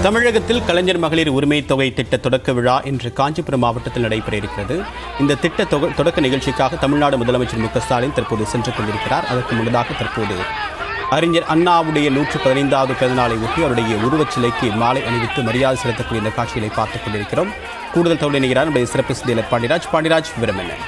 தமிழகத்தில் கலைஞர் மகளிர் உரிமை தொகை திட்ட தொடக்க விழா இன்று காஞ்சிபுரம் மாவட்டத்தில் நடைபெற இருக்கிறது இந்த திட்ட தொக- தொடக்க நிகழ்ச்சிக்காக தமிழ்நாடு முதலமைச்சர் மு க ஸ்டாலின் தற்போது சென்று கொண்டிருக்கிறார் அதற்கு முன்னதாக தற்போது அறிஞர் அண்ணாவுடைய நூற்று பதினைந்தாவது பிறந்தநாளை ஒட்டி அவருடைய உருவச் சிலைக்கு மாலை அணிவித்து மரியாதை செலுத்தக்கூடிய இந்த காட்சிகளை பார்த்துக் கொண்டிருக்கிறோம் கூடுதல் தகவல் இணைகிறார் நம்முடைய சிறப்பு செய்தியாளர் பாண்டிராஜ் பாண்டிராஜ் விவரம் என்ன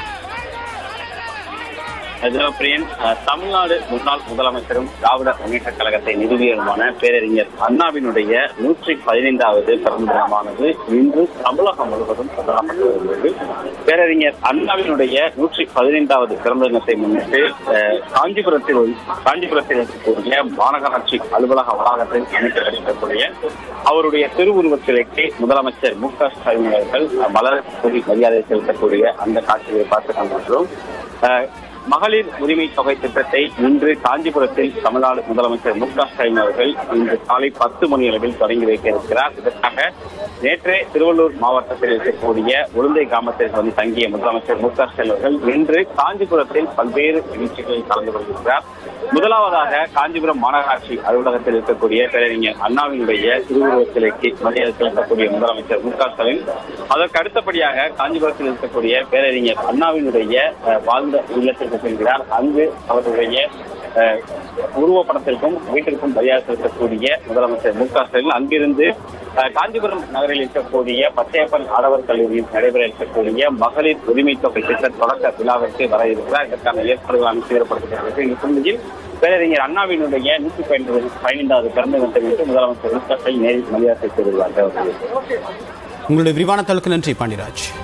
ஜெயபிரியன் அஹ், தமிழ்நாடு முன்னாள் முதலமைச்சரும் திராவிட முன்னேற்ற கழகத்தை நிறுவியருமான பேரறிஞர் அண்ணாவினுடைய நூற்றி பதினைந்தாவது பிறந்த தினமானது இன்று தமிழகம் முழுவதும் கொண்டாடப்பட்டு வருகிறது பேரறிஞர் அண்ணாவினுடைய நூற்றி பதினைந்தாவது பிறந்த தினத்தை முன்னிட்டு அஹ், காஞ்சிபுரத்தில் காஞ்சிபுரத்தில் இருக்கக்கூடிய மாநகராட்சி அலுவலக வளாகத்தில் அமைக்கப்பட்டிருக்கக்கூடிய அவருடைய திருவுருவச் சிலைக்கு முதலமைச்சர் மு க ஸ்டாலின் அவர்கள் மலர் தூவி மரியாதை செலுத்தக்கூடிய அந்த காட்சியை பார்த்து கொண்டிருக்கிறோம் அஹ், மகளிர் உரிமை தொகை திட்டத்தை இன்று காஞ்சிபுரத்தில் தமிழ்நாடு முதலமைச்சர் மு க ஸ்டாலின் அவர்கள் இன்று காலை பத்து மணி அளவில் தொடங்கி வைக்க இருக்கிறார் இதற்காக நேற்றே திருவள்ளூர் மாவட்டத்தில் இருக்கக்கூடிய உளுந்தை கிராமத்தில் வந்து தங்கிய முதலமைச்சர் மு க ஸ்டாலின் அவர்கள் இன்று காஞ்சிபுரத்தில் பல்வேறு நிகழ்ச்சிகளில் கலந்து கொள்கிறார் முதலாவதாக காஞ்சிபுரம் மாநகராட்சி அலுவலகத்தில் இருக்கக்கூடிய பேரறிஞர் அண்ணாவினுடைய திருவுருவச் சிலைக்கு மரியாதை செலுத்தக்கூடிய முதலமைச்சர் மு க ஸ்டாலின் அதற்கு அடுத்தபடியாக காஞ்சிபுரத்தில் இருக்கக்கூடிய பேரறிஞர் அண்ணாவினுடைய அஹ், வாழ்ந்த இல்லத்திற்கு செல்கிறார் அங்கு அவருடைய அஹ், உருவப்படத்திற்கும் வீட்டிற்கும் மரியாதை செலுத்தக்கூடிய முதலமைச்சர் மு க ஸ்டாலின் அங்கிருந்து அஹ், காஞ்சிபுரம் நகரில் இருக்கக்கூடிய பச்சையப்பன் ஆடவர் கல்லூரியில் நடைபெற இருக்கக்கூடிய மகளிர் உரிமை தொகை திட்ட தொடக்க விழாவிற்கு வர இருக்கிறார் இதற்கான ஏற்பாடுகள் அமைத்து தீவிரப்படுத்தப்பட்டிருக்கு இந்த சூழ்நிலையில் பேரறிஞர் அண்ணாவினுடைய நூற்றி பதினைந்து பதினைந்தாவது பிறந்த தினத்தை முன்னிட்டு முதலமைச்சர் மு க ஸ்டாலின் நேரில் மரியாதை செலுத்தி வருவார்கள் உங்களுடைய விரிவான தகவலுக்கு நன்றி பாண்டிராஜ்